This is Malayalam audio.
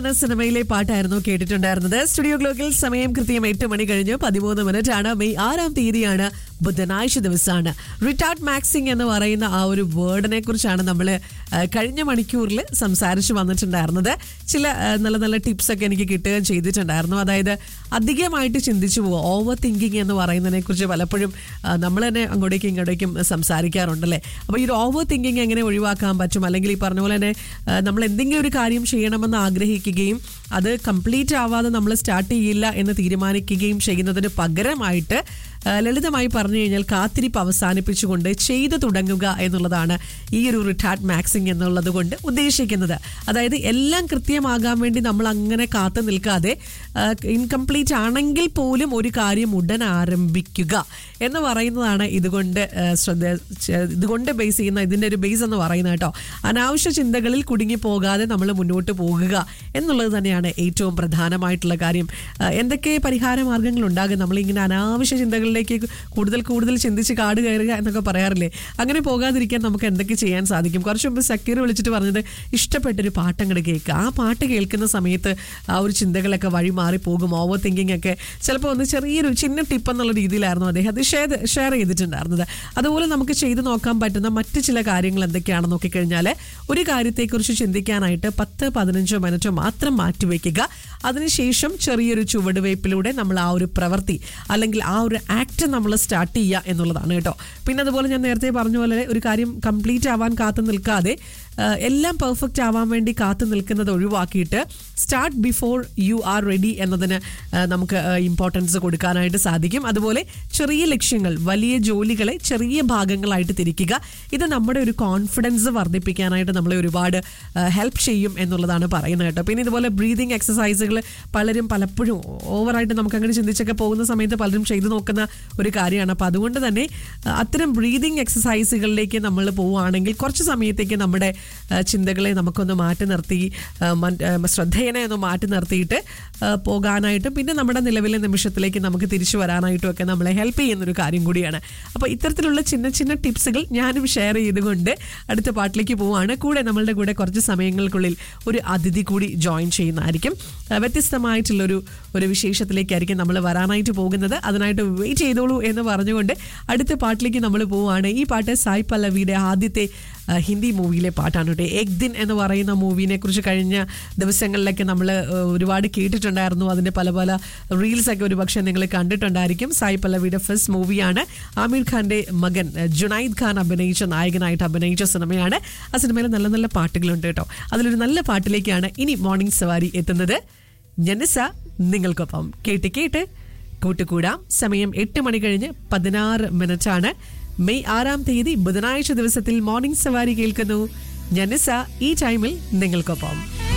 എന്ന സിനിമയിലെ പാട്ടായിരുന്നു കേട്ടിട്ടുണ്ടായിരുന്നത് സ്റ്റുഡിയോ ഗ്ലോക്കിൽ സമയം കൃത്യം എട്ട് മണി കഴിഞ്ഞു പതിമൂന്ന് മിനിറ്റ് ആണ് മെയ് ആറാം തീയതിയാണ് ബുധനാഴ്ച ദിവസമാണ് റിട്ടാർഡ് മാക്സിംഗ് എന്ന് പറയുന്ന ആ ഒരു വേർഡിനെ കുറിച്ചാണ് നമ്മൾ കഴിഞ്ഞ മണിക്കൂറിൽ സംസാരിച്ചു വന്നിട്ടുണ്ടായിരുന്നത് ചില ആ, നല്ല നല്ല ടിപ്സ് ഒക്കെ എനിക്ക് കിട്ടുകയും ചെയ്തിട്ടുണ്ടായിരുന്നു അതായത് അധികമായിട്ട് ചിന്തിച്ചു പോകുക ഓവർ തിങ്കിങ് എന്ന് പറയുന്നതിനെ കുറിച്ച് പലപ്പോഴും നമ്മൾ തന്നെ അങ്ങോട്ടേക്കും ഇങ്ങോട്ടേക്കും സംസാരിക്കാറുണ്ടല്ലേ അപ്പോൾ ഈ ഒരു ഓവർ തിങ്കിങ് എങ്ങനെ ഒഴിവാക്കാൻ പറ്റും അല്ലെങ്കിൽ ഈ പറഞ്ഞ പോലെ തന്നെ ആ, നമ്മൾ എന്തെങ്കിലും ഒരു കാര്യം ചെയ്യണമെന്ന് ആഗ്രഹിക്കുകയും അത് കംപ്ലീറ്റ് ആവാതെ നമ്മൾ സ്റ്റാർട്ട് ചെയ്യില്ല എന്ന് തീരുമാനിക്കുകയും ചെയ്യുന്നതിന് പകരമായിട്ട് ആ, ലളിതമായി പറഞ്ഞു കഴിഞ്ഞാൽ കാത്തിരിപ്പ് അവസാനിപ്പിച്ചുകൊണ്ട് ചെയ്തു തുടങ്ങുക എന്നുള്ളതാണ് ഈ ഒരു റിട്ടാർഡ് മാക്സിങ് എന്നുള്ളത് കൊണ്ട് ഉദ്ദേശിക്കുന്നത് അതായത് എല്ലാം കൃത്യമാകാൻ വേണ്ടി നമ്മൾ അങ്ങനെ കാത്തു നിൽക്കാതെ ഇൻകംപ്ലീറ്റ് ആണെങ്കിൽ പോലും ഒരു കാര്യം ഉടൻ ആരംഭിക്കുക എന്ന് പറയുന്നതാണ് ഇതുകൊണ്ട് ആ, ശ്രദ്ധ ച- ഇതുകൊണ്ട് ബേസ് ചെയ്യുന്ന ഇതിൻ്റെ ഒരു ബേസ് എന്ന് പറയുന്നത് കേട്ടോ അനാവശ്യ ചിന്തകളിൽ കുടുങ്ങി പോകാതെ നമ്മൾ മുന്നോട്ട് പോകുക എന്നുള്ളത് തന്നെയാണ് ഏറ്റവും പ്രധാനമായിട്ടുള്ള കാര്യം ആ, എന്തൊക്കെ പരിഹാര മാർഗങ്ങൾ ഉണ്ടാകും നമ്മളിങ്ങനെ അനാവശ്യ ചിന്തകളിലേക്ക് കൂടുതൽ കൂടുതൽ ചിന്തിച്ച് കാട് കയറുക എന്നൊക്കെ പറയാറില്ലേ അങ്ങനെ പോകാതിരിക്കാൻ നമുക്ക് എന്തൊക്കെ ചെയ്യാൻ സാധിക്കും കുറച്ച് മുമ്പ് സക്കീർ വിളിച്ചിട്ട് പറഞ്ഞത് ഇഷ്ടപ്പെട്ടൊരു പാട്ട് അങ്ങോട്ട് കേൾക്കുക ആ പാട്ട് കേൾക്കുന്ന സമയത്ത് ആ ഒരു ചിന്തകളൊക്കെ വഴി മാറി പോകും ഓവർ തിങ്കിങ് ഒക്കെ ചിലപ്പോൾ ഒന്ന് ചെറിയൊരു ചിന്ന ടിപ്പ് എന്നുള്ള രീതിയിലായിരുന്നു അദ്ദേഹം അത് ഷെയർ ഷെയർ ചെയ്തിട്ടുണ്ടായിരുന്നത് അതുപോലെ നമുക്ക് ചെയ്തു നോക്കാൻ പറ്റുന്ന മറ്റ് ചില കാര്യങ്ങൾ എന്തൊക്കെയാണെന്ന് നോക്കിക്കഴിഞ്ഞാൽ ഒരു കാര്യത്തെക്കുറിച്ച് ചിന്തിക്കാനായിട്ട് പത്ത് പതിനഞ്ചോ മിനിറ്റോ മാത്രം മാറ്റിവെക്കുക അതിനുശേഷം ചെറിയൊരു ചുവടുവയ്പ്പിലൂടെ നമ്മൾ ആ ഒരു പ്രവൃത്തി അല്ലെങ്കിൽ ആ ഒരു ആക്ട് നമ്മൾ സ്റ്റാർട്ട് ചെയ്യുക എന്നുള്ളതാണ് കേട്ടോ പിന്നെ അതുപോലെ ഞാൻ നേരത്തെ പറഞ്ഞ പോലെ ഒരു കാര്യം കംപ്ലീറ്റ് ആവാൻ കാത്തു നിൽക്കാതെ ആ, എല്ലാം പെർഫെക്റ്റ് ആവാൻ വേണ്ടി കാത്തു നിൽക്കുന്നത് ഒഴിവാക്കിയിട്ട് start before you are ready എന്നതിന് ആ, നമുക്ക് ഇമ്പോർട്ടൻസ് കൊടുക്കാനായിട്ട് സാധിക്കും അതുപോലെ ചെറിയ ലക്ഷ്യങ്ങൾ വലിയ ജോലികളെ ചെറിയ ഭാഗങ്ങളായിട്ട് തിരിക്കുക ഇത് നമ്മുടെ ഒരു കോൺഫിഡൻസ് വർദ്ധിപ്പിക്കാനായിട്ട് നമ്മളെ ഒരുപാട് ഹെൽപ്പ് ചെയ്യും എന്നുള്ളതാണ് പറയുന്നത് കേട്ടോ പിന്നെ ഇതുപോലെ ബ്രീതിങ് എക്സസൈസുകൾ പലരും പലപ്പോഴും ഓവറായിട്ട് നമുക്ക് അങ്ങനെ ചിന്തിച്ചൊക്കെ പോകുന്ന സമയത്ത് പലരും ചെയ്തു നോക്കുന്ന ഒരു കാര്യമാണ് അപ്പോൾ അതുകൊണ്ട് തന്നെ ആ, അത്തരം ബ്രീതിങ് എക്സസൈസുകളിലേക്ക് നമ്മൾ പോവുകയാണെങ്കിൽ കുറച്ച് സമയത്തേക്ക് നമ്മുടെ ആ, ചിന്തകളെ നമുക്കൊന്ന് മാറ്റി നിർത്തി ആ, മൻ- ആ, ശ്രദ്ധേയനെ ഒന്ന് മാറ്റി നിർത്തിയിട്ട് ആ, പോകാനായിട്ടും പിന്നെ നമ്മുടെ നിലവിലെ നിമിഷത്തിലേക്ക് നമുക്ക് തിരിച്ചു വരാനായിട്ടും ഒക്കെ നമ്മളെ ഹെൽപ്പ് ചെയ്യുന്നൊരു കാര്യം കൂടിയാണ് അപ്പോൾ ഇത്തരത്തിലുള്ള ചിന്ന ചിന്ന ടിപ്സുകൾ ഞാനും ഷെയർ ചെയ്തുകൊണ്ട് അടുത്ത പാട്ടിലേക്ക് പോവുകയാണ് കൂടെ നമ്മളുടെ കൂടെ കുറച്ച് സമയങ്ങൾക്കുള്ളിൽ ഒരു അതിഥി കൂടി ജോയിൻ ചെയ്യുന്നതായിരിക്കും ആ, വ്യത്യസ്തമായിട്ടുള്ളൊരു ഒരു വിശേഷത്തിലേക്കായിരിക്കും നമ്മൾ വരാനായിട്ട് പോകുന്നത് അതിനായിട്ട് വെയിറ്റ് ചെയ്തോളൂ എന്ന് പറഞ്ഞുകൊണ്ട് അടുത്ത പാട്ടിലേക്ക് നമ്മൾ പോവുകയാണ് ഈ പാട്ട് സായ് പല്ലവിയുടെ ആദ്യത്തെ ആ, ഹിന്ദി മൂവിയിലെ പാട്ടാണ് കേട്ടോ എക് ദിൻ എന്ന് പറയുന്ന മൂവിനെ കുറിച്ച് കഴിഞ്ഞ ദിവസങ്ങളിലൊക്കെ നമ്മൾ ഒരുപാട് കേട്ടിട്ടുണ്ടായിരുന്നു അതിൻ്റെ പല പല റീൽസൊക്കെ ഒരു പക്ഷേ നിങ്ങൾ കണ്ടിട്ടുണ്ടായിരിക്കും സായ് പല്ലവിയുടെ ഫസ്റ്റ് മൂവിയാണ് ആമിർ ഖാന്റെ മകൻ ആ, ജുനൈദ് ഖാൻ അഭിനയിച്ച നായകനായിട്ട് അഭിനയിച്ച സിനിമയാണ് ആ സിനിമയിൽ നല്ല നല്ല പാട്ടുകളുണ്ട് കേട്ടോ അതിലൊരു നല്ല പാട്ടിലേക്കാണ് ഇനി മോർണിംഗ് സവാരി എത്തുന്നത് ജനസ നിങ്ങൾക്കൊപ്പം കേട്ട് കേട്ട് കൂട്ടുകൂടാം സമയം എട്ട് മണി കഴിഞ്ഞ് പതിനാറ് മിനിറ്റ് ആണ് മെയ് ആറാം തീയതി ബുധനാഴ്ച ദിവസത്തിൽ മോർണിംഗ് സവാരി കേൾക്കുന്നു ജനസ ഈ ടൈമിൽ നിങ്ങൾക്കൊപ്പം